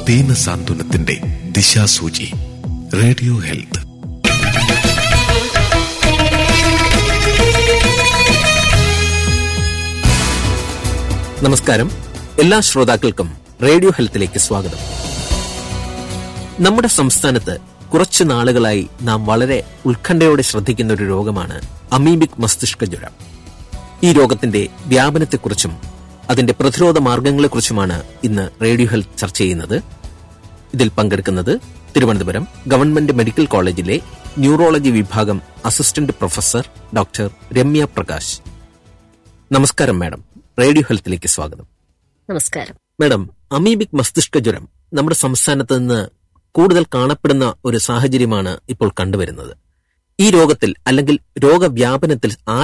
ദീനസാന്ത്വനത്തിന്റെ ദിശാസൂചി radio health നമസ്കാരം എല്ലാ ശ്രോതാക്കൾക്കും റേഡിയോ ഹെൽത്തിലേക്ക് സ്വാഗതം നമ്മുടെ സംസ്ഥാനത്ത് കുറച്ചു നാളുകളായി നാം വളരെ ഉത്കണ്ഠയോടെ ശ്രദ്ധിക്കുന്ന ഒരു രോഗമാണ് അമീബിക് മസ്തിഷ്ക ജ്വരം ഈ രോഗത്തിന്റെ വ്യാപനത്തെക്കുറിച്ചും അതിന്റെ പ്രതിരോധ മാർഗങ്ങളെക്കുറിച്ചുമാണ് ഇന്ന് റേഡിയോ ഹെൽത്ത് ചർച്ച ചെയ്യുന്നത് ഇതിൽ പങ്കെടുക്കുന്നത് തിരുവനന്തപുരം ഗവൺമെന്റ് മെഡിക്കൽ കോളേജിലെ ന്യൂറോളജി വിഭാഗം assistant professor doctor Ramya Prakash നമസ്കാരം മാഡം റേഡിയോ ഹെൽത്തിലേക്ക് സ്വാഗതം നമസ്കാരം മാഡം അമീബിക് മസ്തിഷ്ക ജ്വരം നമ്മുടെ സംസ്ഥാനത്ത് നിന്ന് കൂടുതൽ കാണപ്പെടുന്ന ഒരു സാഹചര്യമാണ് ഇപ്പോൾ കണ്ടുവരുന്നത് ഈ രോഗത്തിൽ അല്ലെങ്കിൽ രോഗവ്യാപനത്തിൽ